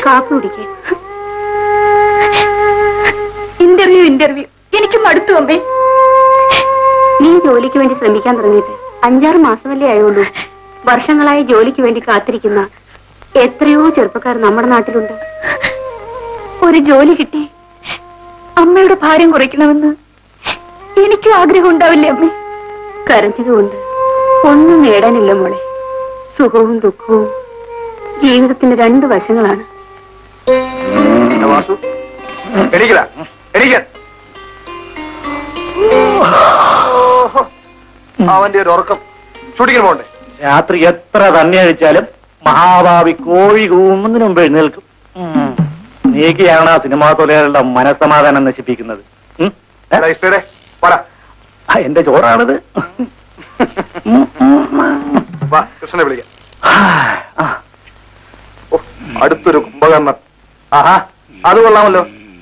കാപ്പി കുടിക്കുക interview interview എനിക്ക് മടുത്തു അമ്മേ നീ ജോലിക്ക് വേണ്ടി ശ്രമിക്കാൻ തുടങ്ങിയിട്ട് അഞ്ചാറ് മാസമല്ലേ ആയുള്ളൂ വർഷങ്ങളായി ജോലിക്ക് വേണ്ടി കാത്തിരിക്കുന്ന എത്രയോ ചെറുപ്പക്കാർ നമ്മുടെ നാട്ടിലുണ്ട് ഒരു ജോലി കിട്ടി അമ്മയുടെ ഭാരം കുറയ്ക്കണമെന്ന് എനിക്കും ആഗ്രഹം ഉണ്ടാവില്ലേ അമ്മേ കരഞ്ഞതുകൊണ്ട് ഒന്നും നേടാനില്ല മോളെ സുഖവും ദുഃഖവും ജീവിതത്തിന്റെ രണ്ട് വശങ്ങളാണ് വാസു എണീക്കല എണീക്ക അവന്റെ ഒരു ഉറക്കം ഷൂട്ടിങ്ങിന് പോകണ്ടേ രാത്രി എത്ര തന്നെ അഴിച്ചാലും മഹാഭാവി കോഴി കൂമുന്നതിന് മുമ്പ് എഴുന്നേൽക്കും ഉം. നീക്കിയാണ് ആ സിനിമാ തൊഴിലാളികളുടെ മനസ്സമാധാനം നശിപ്പിക്കുന്നത് ഉം? ഏ? എടാ, ഇഷ്ടയുടെ വാടാ ആ, എന്റെ ചോറാണിത് ഉം, ഉം, ഉം. വാ കൃഷ്ണനെ വിളിക്കാം ആ, ഓ, അടുത്തൊരു കുംഭകർണൻ ആഹാ അത് കൊള്ളാമല്ലോ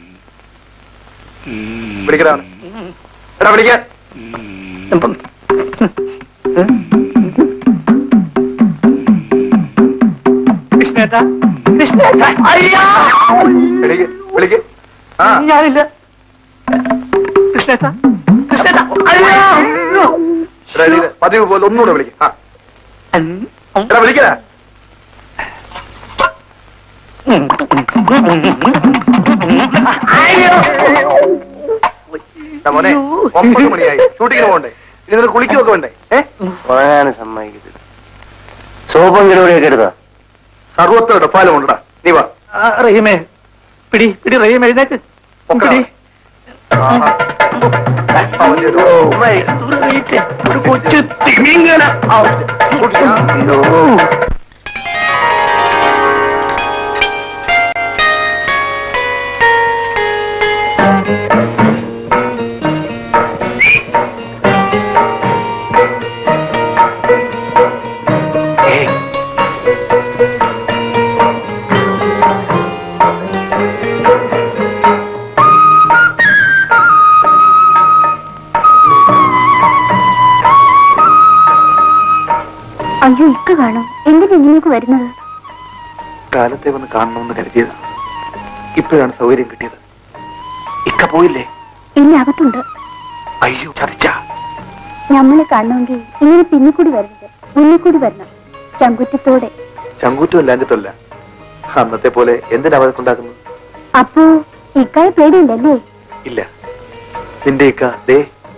വിളിക്കടാ അവനെ. എടാ വിളിക്കാൻ ഇപ്പം. കൃഷ്ണേട്ടാ കൃഷ്ണേട്ടാ അയ്യാ വിളിക്ക് വിളിക്ക് ആ ഞാനില്ല കൃഷ്ണേട്ടാ കൃഷ്ണേട്ടാ അയ്യോ എടാ, എണീക്ക്. പതിവ് പോലെ ഒന്നുകൂടെ വിളിക്ക് ആ എടാ വിളിക്കടാ എടാ മോനെ ഒമ്പത് മണിയായി ഷൂട്ടിങ്ങിന് പോകണ്ടേ ഇനി നിനക്ക് കുളിക്കുകയൊക്കെ വേണ്ടേ ഏ പറയാനും സമ്മതിക്കത്തില്ല സോപ്പെങ്കിലും കരുതാ സർവത്ര ഡപ്പാലും ഉണ്ടടാ നീ വാ ആ, റഹീമേ പിടി പിടി റഹീം എഴുന്നേറ്റ് ഒക്കെ പിടി ആഹാ. അവന്റെ ഒരു ഒരു കൊച്ചു തിമിങ്ങല അയ്യോ ഇക്ക കാണും എന്തിനാ ഇങ്ങനെയൊക്കെ വരുന്നത് കാലത്തെ വന്ന് കാണണമെന്ന് കരുതിയതാ ഇപ്പോഴാണ് സൗകര്യം കിട്ടിയത് ഇക്ക പോയില്ലേ ഇല്ല അകത്തുണ്ട് അയ്യോ ചതിച്ച നമ്മളെ കാണണമെങ്കിൽ ഇങ്ങനെ പിന്നിക്കൂടി വരരുത് മുന്നിക്കൂടി വരണം ചങ്കുറ്റത്തോടെ ചങ്കൂറ്റും അല്ലാഞ്ഞിട്ടല്ല അന്നത്തെ പോലെ എന്തിനാ വഴക്കുണ്ടാക്കുന്നത് അപ്പോ ഇക്കായ പേടിയുണ്ടല്ലേ ഇല്ല നിന്റെ ഇക്ക ദേ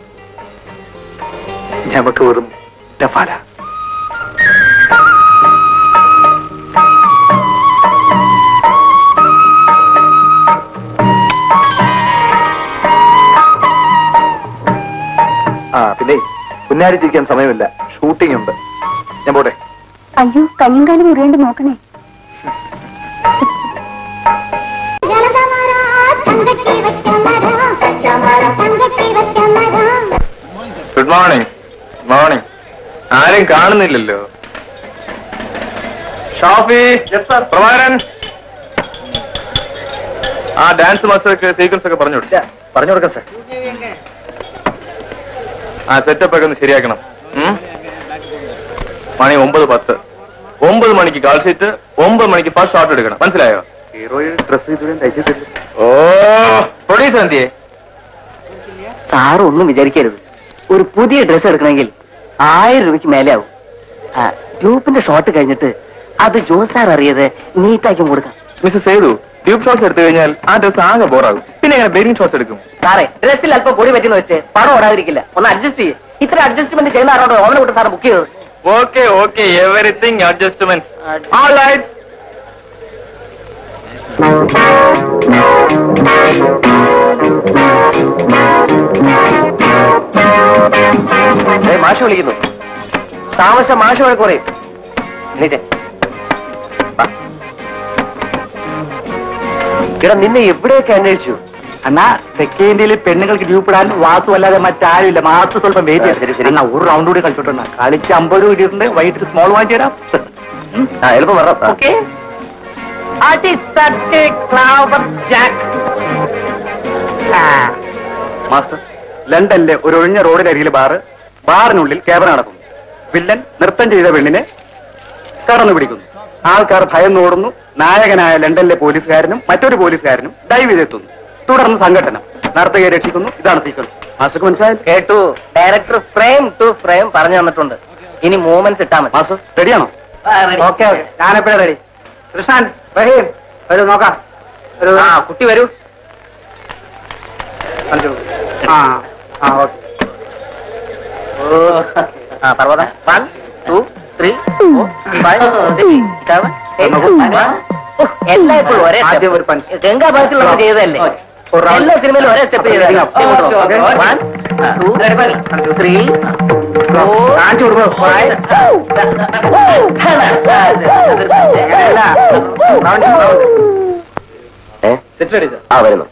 ഞമക്ക് വെറും ഡഫാല ആ പിന്നെ കുഞ്ഞാരിച്ചിരിക്കാൻ സമയമില്ല ഷൂട്ടിംഗ് ഉണ്ട് ഞാൻ പോട്ടെ അയ്യോ കയ്യും കാലും മുറിയാണ്ട് നോക്കണേ ഗുഡ് മോർണിംഗ് മോർണിംഗ് ആരും കാണുന്നില്ലല്ലോ ഷാഫി പ്രഭാകരൻ ആ ഡാൻസ് മാസ്റ്റർക്ക് സീക്വൻസ് ഒക്കെ പറഞ്ഞു കൊടുക്കാം പറഞ്ഞു കൊടുക്കാം സാർ ആ സെറ്റപ്പ് ഒക്കെ ഒന്ന് ശരിയാക്കണം ഉം? മണി ഒമ്പത് പത്ത് ഒമ്പത് മണിക്ക് കാൾ ഷീറ്റ് ഒമ്പത് മണിക്ക് ഫസ്റ്റ് ഷോട്ട് എടുക്കണം മനസ്സിലായോ ഹീറോയിൻ ഡ്രസ് ഇതുവരെ തയ്ച്ചിട്ടില്ല ഓ പ്രൊഡ്യൂസർ എന്തിയേ സാറ് ഒന്നും വിചാരിക്കരുത് ഒരു പുതിയ ഡ്രസ്സ് എടുക്കണമെങ്കിൽ ആയിരം രൂപയ്ക്ക് മേലെ ആവും ആ, ഗ്രൂപ്പിന്റെ ഷോട്ട് കഴിഞ്ഞിട്ട് അത് ജോസ് സാർ അറിയാതെ നീറ്റാക്കി കൊടുക്കാം മിസ്റ്റർ സേതു ട്യൂബ് ഷോട്ട്സ് എടുത്തു കഴിഞ്ഞാൽ ആ ഡ്രസ് ആകെ ബോറാകും പിന്നെ എങ്ങനെ ബെയിലിംഗ് ഷോട്ട്സ് എടുക്കും സാറേ ഡ്രസ്സിൽ അല്പം പൊടി പറ്റിയെന്ന് വെച്ച് പണം ഓടാതിരിക്കില്ല ഒന്ന് അഡ്ജസ്റ്റ് ചെയ്യ് ഇത്ര അഡ്ജസ്റ്റ്മെന്റ് ചെയ്യുന്ന ആരോട് ഓവനെ വിട്ട് സാറ് ബുക്ക് ചെയ്തത് okay okay everything adjustment All right. ഏയ്, മാഷ് വിളിക്കുന്നു താമസം മാഷ് വഴക്ക് പറയും എണീറ്റ്. വാ. എടാ നിന്നെ എവിടെയൊക്കെ അന്വേഷിച്ചു അണ്ണാ തെക്കേ ഇന്ത്യയിൽ പെണ്ണുങ്ങൾക്ക് ഗ്രൂപ്പിടാൻ വാസു അല്ലാതെ മറ്റാരുമില്ല മാസം സ്വല്പം വെയിറ്റ് ആ, ശരി, ശരി. അണ്ണാ ഒരു റൗണ്ട് കൂടി കളിച്ചോട്ടെ കളിച്ച് അമ്പത് രൂപ കിട്ടിയിട്ടുണ്ട് വൈകിട്ട് സ്മോൾ വാങ്ങിച്ചു തരാം ആ എളുപ്പം വരണം ആ. ഓക്കെ മാസ്റ്റർ ലണ്ടനിലെ ഒരു ഒഴിഞ്ഞ റോഡിനരികിലെ ബാറ് ബാറിനുള്ളിൽ ക്യാബറ നടക്കുന്നു വില്ലൻ നൃത്തം ചെയ്ത പെണ്ണിനെ കടന്നു പിടിക്കുന്നു ആൾക്കാർ ഭയന്നോടുന്നു നായകനായ ലണ്ടനിലെ പോലീസുകാരനും മറ്റൊരു പോലീസുകാരനും ഡൈവ് ചെയ്തെത്തുന്നു തുടർന്ന് സംഘടന നർത്തകയെ രക്ഷിക്കുന്നു ഇതാണ് സീക്വൻസ് മാസ്റ്റർക്ക് മനസ്സിലായി കേട്ടു ഡയറക്ടർ ഫ്രെയിം ടു ഫ്രെയിം പറഞ്ഞു തന്നിട്ടുണ്ട് ഇനി മൂവ്മെന്റ്സ് ഇട്ടാ മതി മാസ്റ്റർ റെഡിയാണോ ഓക്കെ ഓക്കെ ഞാനെപ്പോഴാ റെഡി കൃഷ്ണൻ റഹീം വരൂ നോക്കാം വരൂ ആ കുട്ടി വരൂ ആ ആ ഓക്കെ ആ പർവ്വത one two three four five six seven എല്ലാം ഇപ്പോഴും ഒരേ ആദ്യം ഒരു punch. ഗംഗാഭാഗത്തുള്ള ചെയ്തതല്ലേ ഒരു round. എല്ലാ സിനിമയിലും ഒരേ സ്റ്റെപ്പ് Okay, ചെയ്തതാണ് okay, okay. One two three കാണിച്ചു കൊടുക്കൂ. അങ്ങനെയല്ല. Round, round. ആ വരുന്നു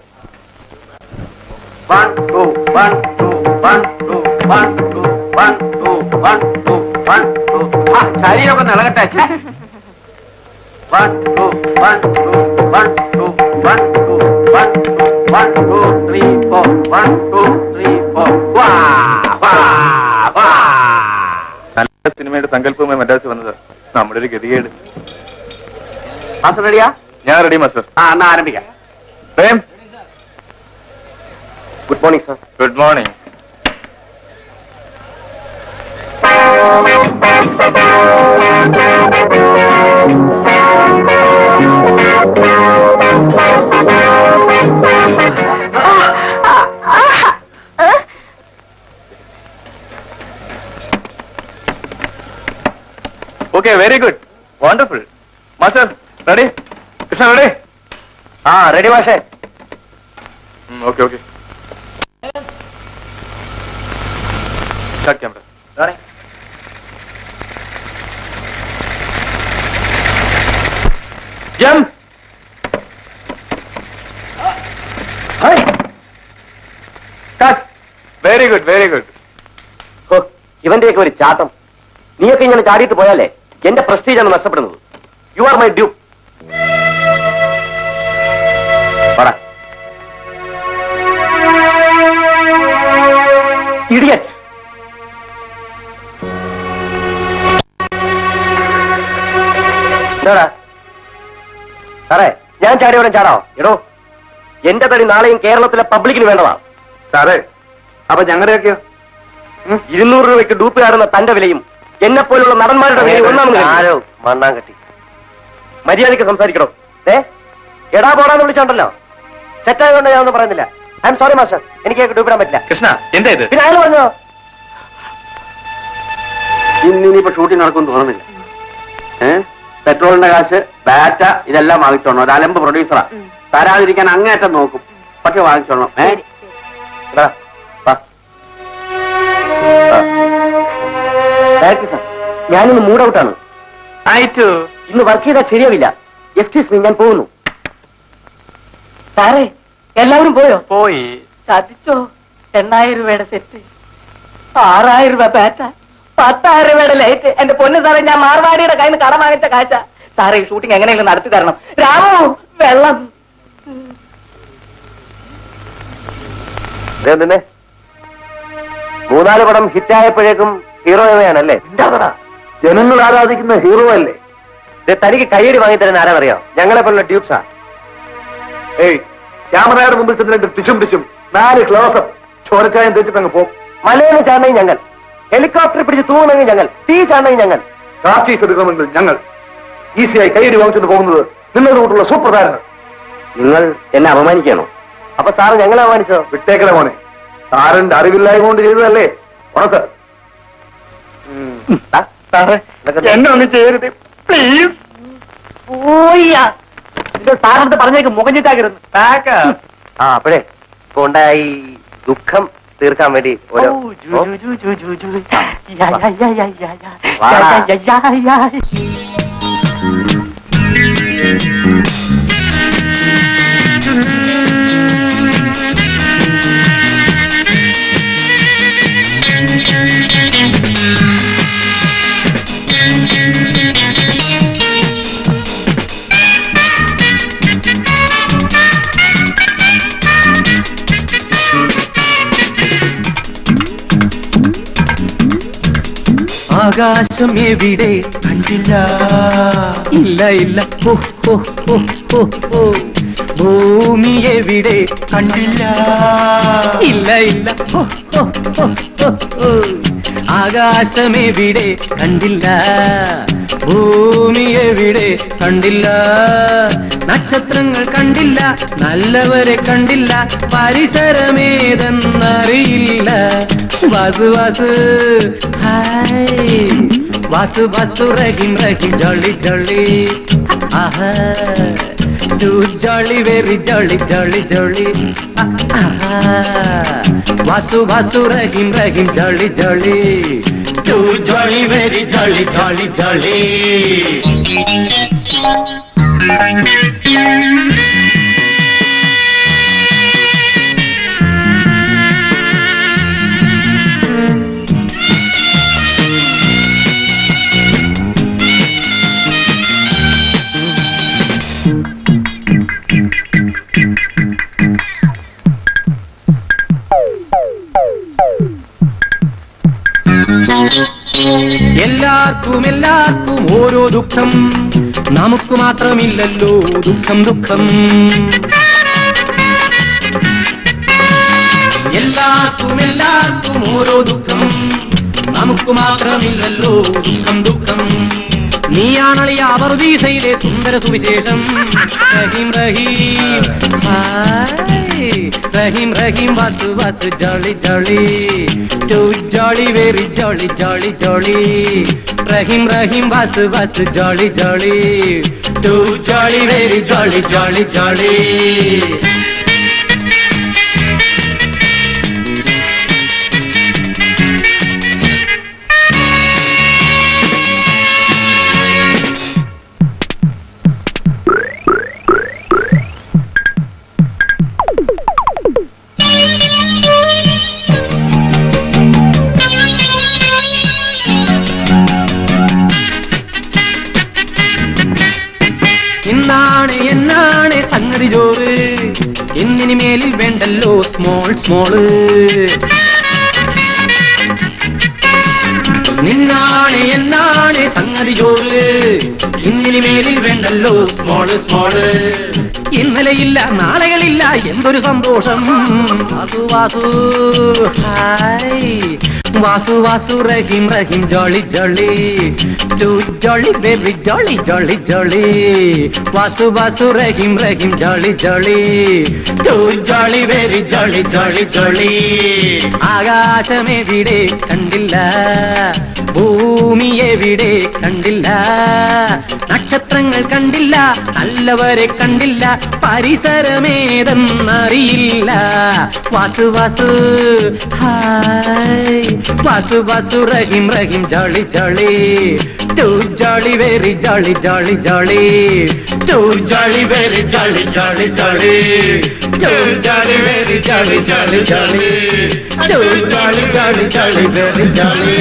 One, two, one, two, one, two, one, two, one, two, one, two, one, two. ആ, ശരീരമൊക്കെ നിളകട്ടെ ഛെ. One, two, one, two, one, two, one, two, one, two, one, two, three, four. One, two, three, four. വാ, വാ, വാ. നല്ല സിനിമയുടെ സങ്കല്പവുമായി മദ്രാസ് വന്നത് നമ്മുടെ ഒരു ഗതികേട് മാസ്റ്റർ റെഡിയാ ഞാൻ റെഡി മാസ്റ്റർ ആ എന്നാ ആരംഭിക്കാം Prem good morning sir good morning okay very good wonderful master ready Krishna ready ആ റെഡി മാഷേ okay okay start camera jump cut very good very good ഇവന്റെയൊക്കെ ഒരു ചാട്ടം നീയൊക്കെ ഇങ്ങനെ ചാടിയിട്ട് പോയാലേ എന്റെ പ്രസ്റ്റീജ് ആണ് നഷ്ടപ്പെടുന്നത് യു ആർ മൈ ഡ്യൂ പറ ഇഡിയറ്റ് എന്താടാ സാറേ ഞാൻ ചാടിയവരെ ചാടാം എടോ എന്റെ തടി നാളെയും കേരളത്തിലെ പബ്ലിക്കിന് വേണ്ടതാ സാറേ അപ്പൊ ഞങ്ങളുടെയൊക്കെയോ ഇരുന്നൂറ് രൂപയ്ക്ക് ഡൂപ്പ് ചാടുന്ന തന്റെ വിലയും എന്നെ പോലുള്ള നടന്മാരുടെ വിലയും ഒന്നാമത് ആരോ മണ്ണാങ്കട്ടി മര്യാദയ്ക്ക് സംസാരിക്കണോ ഏ എടാ പോടാന്ന് വിളിച്ചോണ്ടല്ലോ സെറ്റായതുകൊണ്ട് ഞാനൊന്നും പറയുന്നില്ല ഐ എം സോറി മാസ്റ്റർ എനിക്ക് ഡൂപ്പിടാൻ പറ്റില്ല കൃഷ്ണ എന്താ ഇത് പിന്നെ അയാൾ പറഞ്ഞോ ഇന്നിനിപ്പോ ഷൂട്ടിംഗ് നടക്കും തോന്നുന്നില്ല ഏഹ് പെട്രോളിന്റെ കാശ് ബാറ്റ ഇതെല്ലാം വാങ്ങിച്ചോണം ഒരു അലമ്പ് പ്രൊഡ്യൂസറാ തരാതിരിക്കാൻ അങ്ങേറ്റം നോക്കും പക്ഷെ വാങ്ങിച്ചോണം ഏ എടാ, വാ. ആ. ഡയറക്ടർ സാർ ഞാനിന്ന് മൂഡ് ഔട്ടാണ് ആയിട്ടു ഇന്ന് വർക്ക് ചെയ്താൽ ശരിയാവില്ല എക്സ്ക്യൂസ് മീ ഞാൻ പോകുന്നു സാറേ എല്ലാവരും പോയോ പോയി ചതിച്ചോ എണ്ണായിരം രൂപയുടെ സെറ്റ് ആറായിരം രൂപ പാറ്റ പത്തായിരം രൂപയുടെ ലൈറ്റ് എന്റെ പൊന്ന് സാറേ ഞാൻ മാർവാടിയുടെ കയ്യിൽ നിന്ന് കടം വാങ്ങിച്ച കാഴ്ച സാറേ ഈ ഷൂട്ടിംഗ് എങ്ങനെയെങ്കിലും നടത്തി തരണം രാമു വെള്ളം നിന്നെ മൂന്നാല് പടം ഹിറ്റായപ്പോഴേക്കും ഹീറോ എവയാണല്ലേ ജനങ്ങൾ ആരാധിക്കുന്ന ഹീറോ അല്ലേ തനിക്ക് കൈയടി വാങ്ങിത്തരാൻ ആരാന്നറിയോ ഞങ്ങളെ പോലുള്ള ഡ്യൂപ്സാ ഏയ് ക്യാമറയുടെ മുമ്പിൽ ചെന്ന് രണ്ട് ടിച്ചും ടിച്ചും നാല് ക്ലോസപ്പ് ചോരച്ചായം തെച്ചിട്ട് അങ്ങ് പോകും മലയിൽ ചാടണമെങ്കിൽ ഞങ്ങൾ ഹെലികോപ്റ്റർ പിടിച്ച് തൂങ്ങണമെങ്കിൽ ഞങ്ങൾ തീ ചാടണമെങ്കിൽ ഞങ്ങൾ കാസ്റ്റീസ് എടുക്കണമെങ്കിൽ ഞങ്ങൾ ഈസിയായി കൈയടി വാങ്ങിച്ചിട്ട് പോകുന്നത് നിങ്ങളുടെ കൂട്ടുള്ള സൂപ്പർ താരങ്ങൾ നിങ്ങൾ എന്നെ അപമാനിക്കണോ അപ്പൊ സാറ് ഞങ്ങളെ അപമാനിച്ചോ വിട്ടേക്കല മോനെ സാറിന്റെ അറിവില്ലായ്മ കൊണ്ട് ചെയ്തതല്ലേ ഉണക്ക് എന്നെ ഒന്നും ചെയ്യരുത് പ്ലീസ് പോയ്യാ ഇത് സാറിനടുത്ത് പറഞ്ഞേക്ക് മുഖഞ്ഞിട്ടാക്കരുത് ആ അപ്പോഴേ ഇപ്പൊ ഉണ്ടായി ദുഃഖം തീർക്കാൻ വേണ്ടി ഓരോ ഓ, വാടാ. ആകാശം എവിടെ കണ്ടില്ല ഇല്ല ഇല്ല ഓ ഓ ഓ ഓ ഓ ഭൂമി എവിടെ കണ്ടില്ല ഇല്ല ഇല്ല ഓ ഓ ഓ ഓ ഓ ആകാശം എവിടെ കണ്ടില്ല ഭൂമി എവിടെ കണ്ടില്ല നക്ഷത്രങ്ങൾ കണ്ടില്ല നല്ലവരെ കണ്ടില്ല പരിസരമേതെന്നറിയില്ല Vasu Vasu hi Vasu Vasu Rahim Rahim jolly jolly ആഹാ too jolly very jolly jolly jolly ആഹാ Vasu Vasu Rahim Rahim jolly jolly too jolly very jolly jolly jolly എല്ലാവർക്കും എല്ലാവർക്കും ഓരോ ദുഃഖം നമുക്ക് മാത്രമില്ലല്ലോ ദുഃഖം ദുഃഖം എല്ലാവർക്കും എല്ലാവർക്കും ഓരോ ദുഃഖം നമുക്ക് മാത്രമില്ലല്ലോ ദുഃഖം ദുഃഖം നീയാണളിയ അപർദീസയിലെ സുന്ദര സുവിശേഷം Rahim Rahim hi. Rahim Rahim Vasu Vasu jolly jolly too jolly very jolly jolly jolly Rahim Rahim Vasu Vasu jolly jolly too jolly very jolly jolly jolly ഇന്നാണ് എന്നാണ് സംഗതി ചോറ് എന്നിനി മേലിൽ വേണ്ടല്ലോ സ്മോൾ സ്മോള് നിന്നാണ് എന്നാണ് സംഗതി ചോറ് ഇന്നിനി മേലിൽ വേണ്ടല്ലോ സ്മോള് സ്മോള് ഇന്നലെയില്ല നാളെകളില്ല എന്തൊരു സന്തോഷം Vasu Vasu hi Vasu Vasu Rahim Rahim jolly jolly too jolly baby jolly jolly jolly Vasu Vasu Rahim Rahim jolly jolly too jolly very jolly jolly jolly ആകാശമെവിടെ കണ്ടില്ല ഭൂമി എവിടെ കണ്ടില്ല നക്ഷത്രങ്ങൾ കണ്ടില്ല നല്ലവരെ കണ്ടില്ല പരിസരമേതെന്നറിയില്ല Vasu Vasu hi Vasu Vasu Rahim Rahim jolly jolly too jolly very jolly jolly jolly too jolly very jolly jolly jolly too jolly very jolly jolly jolly too Jolly jolly jolly very jolly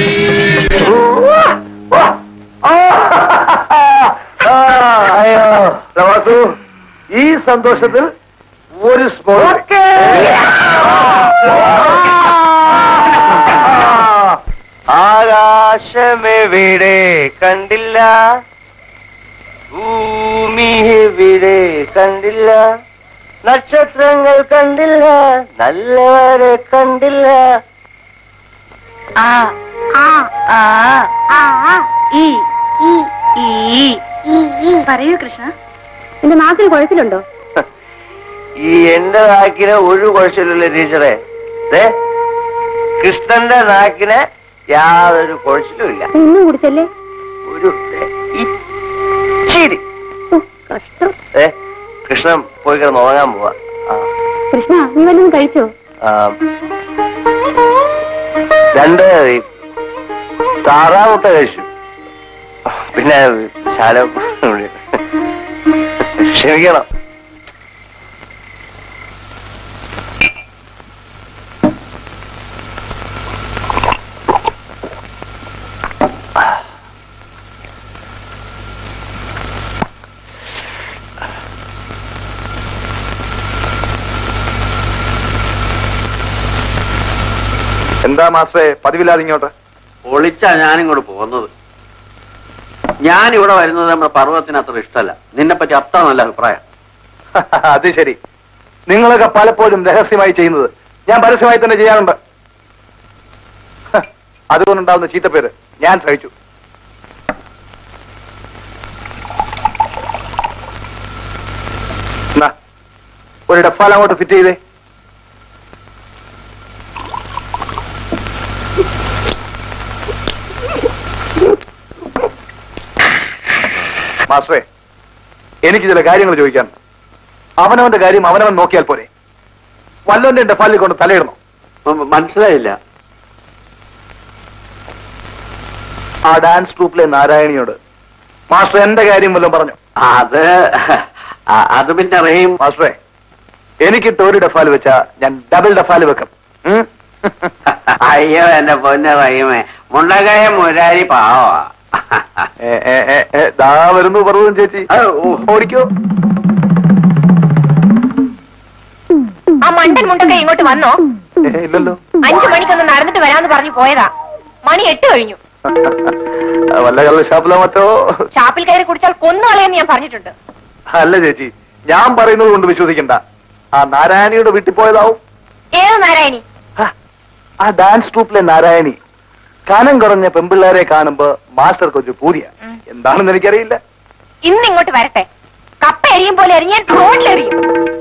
അയ്യോ വാസു ഈ സന്തോഷത്തിൽ ഒരു സ്മോൾ ആകാശമെവിടെ കണ്ടില്ല ഭൂമി എവിടെ കണ്ടില്ല നക്ഷത്രങ്ങൾ കണ്ടില്ല നല്ലവരെ കണ്ടില്ല ആ ആ ആ ആ ഈ ഈ ഈ ഈ പറയൂ കൃഷ്ണ എന്റെ നാക്കിൽ കുഴച്ചിലുണ്ടോ ഈ എന്റെ നാക്കിന് ഒരു കുഴച്ചിലുള്ള ടീച്ചറെ ദേ, കൃഷ്ണന്റെ നാക്കിന് യാതൊരു കുഴച്ചിലും ഇല്ല ഇന്നും കുടിച്ചല്ലേ ഒരു ദേ, ഇച്ചിരി ഓ, കഷ്ടം ഏ കൃഷ്ണൻ പോയി കിടന്ന് ഉറങ്ങാൻ പോവാ ആ, കൃഷ്ണ നീ വല്ലതും കഴിച്ചോ ആ. രണ്ട് ഈ താറാമുട്ട കഴിച്ചു പിന്നെ ശാലം ക്ഷമിക്കണം എന്താ മാസ്റ്ററെ പതിവില്ലാതെ ഇങ്ങോട്ട് ഒളിച്ചാ ഞാനിങ്ങോട്ട് പോകുന്നത് ഞാൻ ഇവിടെ വരുന്നത് നമ്മുടെ പർവ്വതത്തിന് അത്ര ഇഷ്ടമല്ല നിന്നെ പറ്റി അത്ര നല്ല അഭിപ്രായം അത് ശരി നിങ്ങളൊക്കെ പലപ്പോഴും രഹസ്യമായി ചെയ്യുന്നത് ഞാൻ പരസ്യമായി തന്നെ ചെയ്യാറുണ്ട് ഹ, അതുകൊണ്ടുണ്ടാവുന്ന ചീത്തപ്പേര് ഞാൻ സഹിച്ചു എന്നാ, ഒരു ഡഫാൽ അങ്ങോട്ട് ഫിറ്റ് ചെയ്തേ മാസ്റ്ററെ എനിക്ക് ചില കാര്യങ്ങൾ ചോദിക്കാൻ അവനവന്റെ കാര്യം അവനവൻ നോക്കിയാൽ പോരെ വല്ലവന്റെ ഡെഫാലിൽ കൊണ്ട് തലയിടണം മ- മനസ്സിലായില്ല ആ ഡാൻസ് ട്രൂപ്പിലെ നാരായണിയോട് മാസ്റ്റർ എന്റെ കാര്യം വല്ലതും പറഞ്ഞു അത് അ- അത് പിന്നെ റഹീം മാസ്റ്ററെ എനിക്കിട്ട് ഒരു ഡെഫാൽ വെച്ചാ ഞാൻ ഡബിൾ ഡെഫാൽ വെക്കും ഉം? അയ്യോ എന്റെ പൊന്നെ റഹീമേ മുണ്ടകയ മുരാരി പാവാ ഏ, ഏ, ഏ, ഏ, ദാ വരുന്നു പർവ്വതം ചേച്ചി ആ, ഓ. ഓടിക്കോ ആ മണ്ടൻ മുണ്ടൊക്കെ ഇങ്ങോട്ട് വന്നോ ഏ, ഇല്ലല്ലോ അഞ്ചു മണിക്കൊന്ന് നടന്നിട്ട് വരാന്ന് പറഞ്ഞു പോയതാ മണി എട്ട് കഴിഞ്ഞു വല്ല കള്ള ഷാപ്പിലോ മറ്റോ ഷാപ്പിൽ കയറി കുടിച്ചാൽ കൊന്നുകളയെന്ന് ഞാൻ പറഞ്ഞിട്ടുണ്ട് അല്ല ചേച്ചി ഞാൻ പറയുന്നത് കൊണ്ട് വിശ്വസിക്കണ്ട ആ നാരായണിയുടെ വീട്ടിൽ പോയതാവും ഏത് നാരായണി ഹ, ആ ഡാൻസ് ട്രൂപ്പിലെ നാരായണി കനം കുറഞ്ഞ പെമ്പിള്ളേരെ കാണുമ്പോ മാസ്റ്റർ കൊച്ചു പൂരിയ ഉം. എന്താണെന്ന് എനിക്കറിയില്ല ഇന്ന് ഇങ്ങോട്ട് വരട്ടെ കപ്പ എരിയും പോലെ എറിഞ്ഞാൻ റോഡിലെറിയും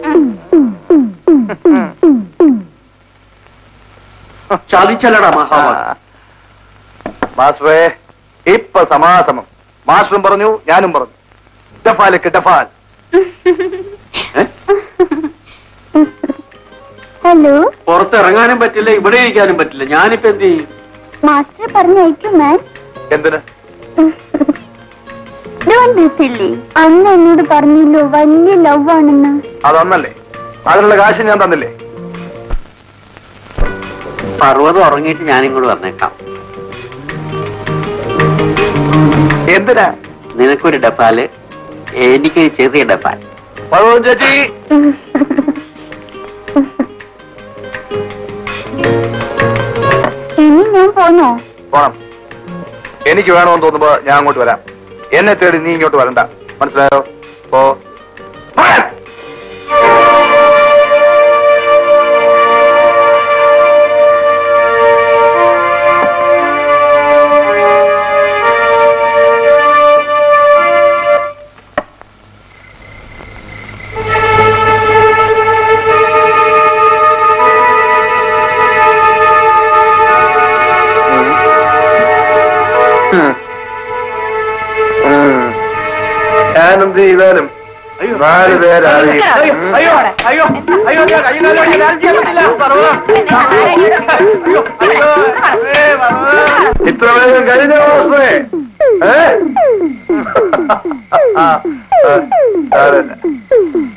ചതിച്ചല്ലടാ മഹാഭാരത് മാസ്റ്ററെ ഇപ്പൊ സമാസമം മാസ്റ്ററും പറഞ്ഞു ഞാനും പറഞ്ഞു ഡഫാലക്ക് ഡഫാൽ ഏ? ഹലോ പുറത്തിറങ്ങാനും പറ്റില്ല ഇവിടെ ഇരിക്കാനും പറ്റില്ല ഞാനിപ്പോ എന്ത് ചെയ്യും മാസ്റ്റർ പറഞ്ഞയക്കും മാൻ എന്തിന് അന്ന് എന്നോട് പറഞ്ഞല്ലോ വലിയ ലവ് ആണെന്ന് അതന്നല്ലേ അതിനുള്ള കാശ് ഞാൻ തന്നില്ലേ പർവ്വതം ഉറങ്ങിയിട്ട് ഞാനിങ്ങോട്ട് വന്നേക്കാം എന്തിനാ നിനക്കൊരു ഡപ്പാല് എനിക്ക് ചെറിയ ഡപ്പാൽ പഴവും ചേച്ചി ഇനി ഞാൻ പോന്നോ പോണം എനിക്ക് വേണമെന്ന് തോന്നുമ്പോ ഞാൻ അങ്ങോട്ട് വരാം എന്നെ തേടി നീ ഇങ്ങോട്ട് വരണ്ട മനസ്സിലായോ പോ പോകാൻ. ഞാനെന്ത് ചെയ്താലും നാല് പേരറിയും അയ്യോ അയ്യോ അയ്യോ ഞാൻ കൈ കാലും അടിച്ച് ഡാൻസ് ചെയ്യാൻ പറ്റില്ല പർവ്വതം ഇത്ര വേഗം കഴിഞ്ഞ മാസ്റ്ററെ ഏ? ആ, ആ, സാരമില്ല.